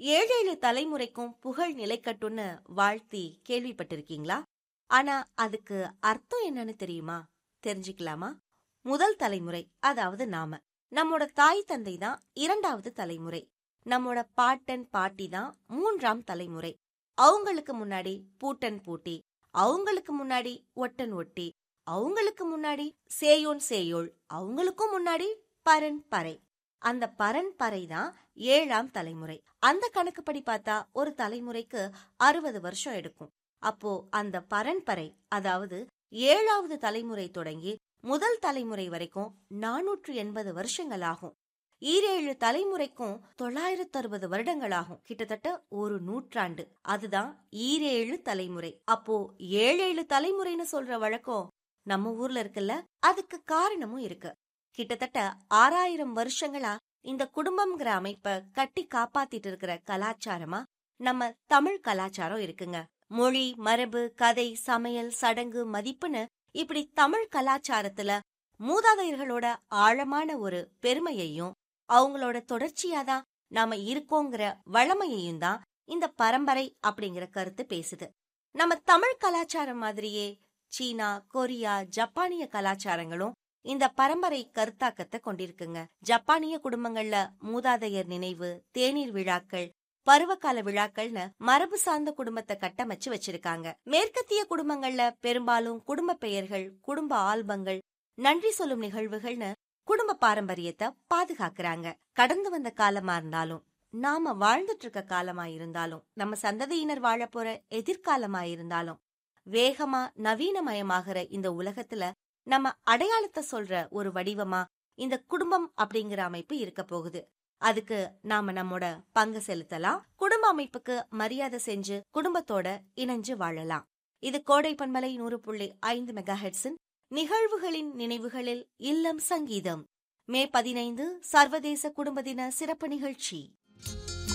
ஏழேழு தலைமுறைக்கும் புகழ் நிலைக்கட்டும்னு வாழ்த்தி கேள்விப்பட்டிருக்கீங்களா ஆனா அதுக்கு அர்த்தம் என்னன்னு தெரியுமா தெரிஞ்சுக்கலாமா முதல் தலைமுறை அதாவது நாம நம்மோட தாய் தந்தை தான் இரண்டாவது தலைமுறை நம்மோட பாட்டன் பாட்டி தான் மூன்றாம் தலைமுறை அவங்களுக்கு முன்னாடி பூட்டன் பூட்டி அவங்களுக்கு முன்னாடி ஒட்டன் ஒட்டி அவங்களுக்கு முன்னாடி சேயோன் சேயோள் அவங்களுக்கும் முன்னாடி பரன் பறை அந்த பரன் பறை தான் ஏழாம் தலைமுறை அந்த கணக்குப்படி பார்த்தா ஒரு தலைமுறைக்கு அறுபது வருஷம் எடுக்கும் அப்போ அந்த பரன்பரை அதாவது ஏழாவது தலைமுறை தொடங்கி முதல் தலைமுறை வரைக்கும் நானூற்று எண்பது வருஷங்கள் ஆகும் ஈரேழு தலைமுறைக்கும் தொள்ளாயிரத்து அறுபது வருடங்களாகும் கிட்டத்தட்ட ஒரு நூற்றாண்டு அதுதான் ஈரேழு தலைமுறை அப்போ ஏழேழு தலைமுறைன்னு சொல்ற வழக்கம் நம்ம ஊர்ல இருக்குல்ல அதுக்கு காரணமும் இருக்கு கிட்டத்தட்ட ஆறாயிரம் வருஷங்களா இந்த குடும்பம்ங்கிற அமைப்ப கட்டி காப்பாத்திட்டு இருக்கிற கலாச்சாரமா நம்ம தமிழ் கலாச்சாரம் இருக்குங்க மொழி மரபு கதை சமையல் சடங்கு மதிப்புன்னு இப்படி தமிழ் கலாச்சாரத்துல மூதாதையர்களோட ஆழமான ஒரு பெருமையையும் அவங்களோட தொடர்ச்சியாதான் நாம இருக்கோங்கிற வளமையையும் தான் இந்த பரம்பரை அப்படிங்கிற கருத்து பேசுது நம்ம தமிழ் கலாச்சாரம் மாதிரியே சீனா கொரியா ஜப்பானிய கலாச்சாரங்களும் இந்த பரம்பரை கருத்தாக்கத்தை கொண்டிருக்குங்க ஜப்பானிய குடும்பங்கள்ல மூதாதையர் நினைவு தேநீர் விழாக்கள் பருவகால விழாக்கள்னு மரபு சார்ந்த குடும்பத்தை கட்டமைச்சு வச்சிருக்காங்க மேற்கத்திய குடும்பங்கள்ல பெரும்பாலும் குடும்ப பெயர்கள் குடும்ப ஆல்பங்கள் நன்றி சொல்லும் நிகழ்வுகள்னு குடும்ப பாரம்பரியத்தை பாதுகாக்கறாங்க கடந்து வந்த காலமா இருந்தாலும் நாம வாழ்ந்துட்டு இருக்க காலமா இருந்தாலும் நம்ம சந்ததியினர் வாழ போற எதிர்காலமா இருந்தாலும் வேகமா நவீனமயமாகிற இந்த உலகத்துல நம்ம அடையாளத்தை சொல்ற ஒரு வடிவமா இந்த குடும்பம் அப்படிங்கிற அமைப்பு இருக்க போகுது அதுக்கு நாம நம்மோட பங்கு செலுத்தலாம் குடும்ப அமைப்புக்கு மரியாதை செஞ்சு குடும்பத்தோட இணைஞ்சு வாழலாம் இது கோடை பன்மலை நூறு புள்ளி ஐந்து மெகா ஹெட்ஸின் நிகழ்வுகளின் நினைவுகளில் இல்லம் சங்கீதம் மே பதினைந்து சர்வதேச குடும்ப தின சிறப்பு நிகழ்ச்சி